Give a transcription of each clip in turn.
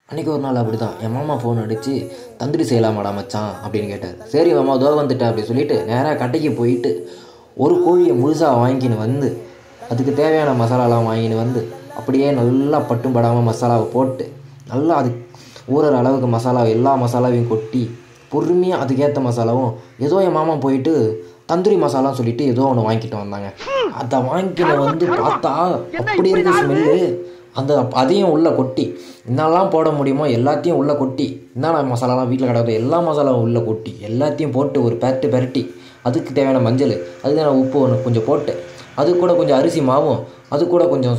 அன்றைக்கி ஒரு நாள் அப்படி தான் என் மாமா ஃபோன் அடித்து தந்திரி செய்யலாமாடா மச்சான் அப்படின்னு கேட்டார் சரி மாமா தோ வந்துட்டேன் அப்படி சொல்லிட்டு நேராக கடைக்கு போயிட்டு ஒரு கோழியை முழுசாக வாங்கின்னு வந்து அதுக்கு தேவையான மசாலாலாம் வாங்கின்னு வந்து அப்படியே நல்லா பட்டும் படாமல் மசாலாவை போட்டு நல்லா அது ஊறுற அளவுக்கு மசாலா எல்லா மசாலாவையும் கொட்டி பொறுமையாக அதுக்கேற்ற மசாலாவும் ஏதோ என் மாமா போயிட்டு தந்தூரி மசாலான்னு சொல்லிட்டு ஏதோ ஒன்று வாங்கிட்டு வந்தாங்க அதை வாங்கின வந்து பார்த்தா அப்படி இருக்க ஸ்மெல்லு அந்த அதையும் உள்ளே கொட்டி என்னெல்லாம் போட முடியுமோ எல்லாத்தையும் உள்ளே கொட்டி என்னென்ன மசாலாலாம் வீட்டில் கிடக்குதோ எல்லா மசாலாவும் உள்ளே கொட்டி எல்லாத்தையும் போட்டு ஒரு பெரட்டு பெரட்டி அதுக்கு தேவையான மஞ்சள் அதுக்கு உப்பு ஒன்று கொஞ்சம் போட்டு அது கூட கொஞ்சம் அரிசி மாவும் அது கூட கொஞ்சம்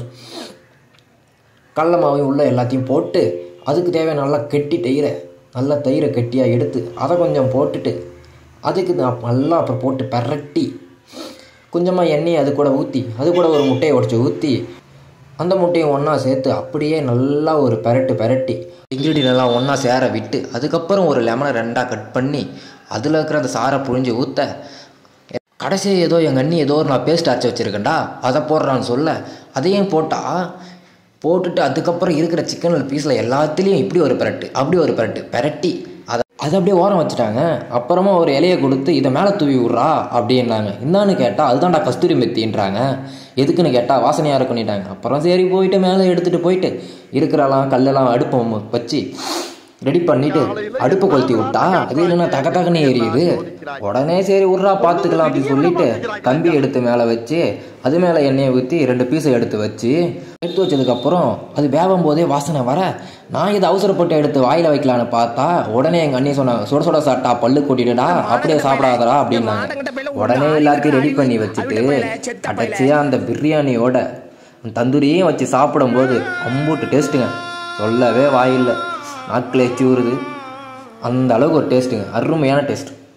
கடல மாவையும் உள்ள எல்லாத்தையும் போட்டு அதுக்கு தேவையான நல்லா கெட்டி தயிரை நல்லா தயிரை கெட்டியாக எடுத்து அதை கொஞ்சம் போட்டுட்டு அதுக்கு நான் நல்லா அப்புறம் போட்டு பெரட்டி கொஞ்சமாக எண்ணெயை அது கூட ஊற்றி அது கூட ஒரு முட்டையை உடச்சி ஊற்றி அந்த முட்டையும் ஒன்றா சேர்த்து அப்படியே நல்லா ஒரு பெரட்டு பெரட்டி இன்க்ரீடியன் எல்லாம் ஒன்றா சேர விட்டு அதுக்கப்புறம் ஒரு லெமனை ரெண்டாக கட் பண்ணி அதில் இருக்கிற அந்த சாரை புழிஞ்சு ஊற்ற கடைசி ஏதோ எங்கள் அண்ணி ஏதோ ஒரு நான் பேஸ்ட் அரைச்சி வச்சுருக்கேன்டா அதை போடுறான்னு சொல்ல அதையும் போட்டால் போட்டுட்டு அதுக்கப்புறம் இருக்கிற சிக்கன் பீஸில் எல்லாத்துலேயும் இப்படி ஒரு பெரட்டு அப்படி ஒரு பெரட்டு பெரட்டி அதை அதை அப்படியே ஓரம் வச்சுட்டாங்க அப்புறமா ஒரு இலையை கொடுத்து இதை மேலே தூவி விட்றா அப்படின்னாங்க இந்தான்னு கேட்டால் அதுதான்டா கஸ்தூரி மெத்தின்றாங்க எதுக்குன்னு கேட்டால் வாசனையாக இருக்குன்னிட்டாங்க அப்புறம் சரி போயிட்டு மேலே எடுத்துகிட்டு போயிட்டு இருக்கிறலாம் கல்லெல்லாம் அடுப்பை வச்சு ரெடி பண்ணிட்டு அடுப்பை கொளுத்தி விட்டா அது என்னன்னா தக தகன்னு எரியுது உடனே சரி விட்றா பார்த்துக்கலாம் அப்படின்னு சொல்லிட்டு கம்பி எடுத்து மேலே வச்சு அது மேலே எண்ணெயை ஊற்றி ரெண்டு பீஸை எடுத்து வச்சு எடுத்து வச்சதுக்கப்புறம் அது வேகும் போதே வாசனை வர நான் இதை அவசரப்பட்டு எடுத்து வாயில் வைக்கலான்னு பார்த்தா உடனே எங்கள் அண்ணி சொன்னாங்க சுட சுட சாப்பிட்டா பல்லு கொட்டிடுடா அப்படியே சாப்பிடாதடா அப்படின்னாங்க உடனே எல்லாத்தையும் ரெடி பண்ணி வச்சுட்டு கடைசியாக அந்த பிரியாணியோட தந்தூரியும் வச்சு சாப்பிடும்போது அம்பூட்டு டேஸ்ட்டுங்க சொல்லவே வாயில்லை நாக்கில் எச்சி ஊறுது அந்த அளவுக்கு ஒரு டேஸ்ட்டுங்க அருமையான டேஸ்ட்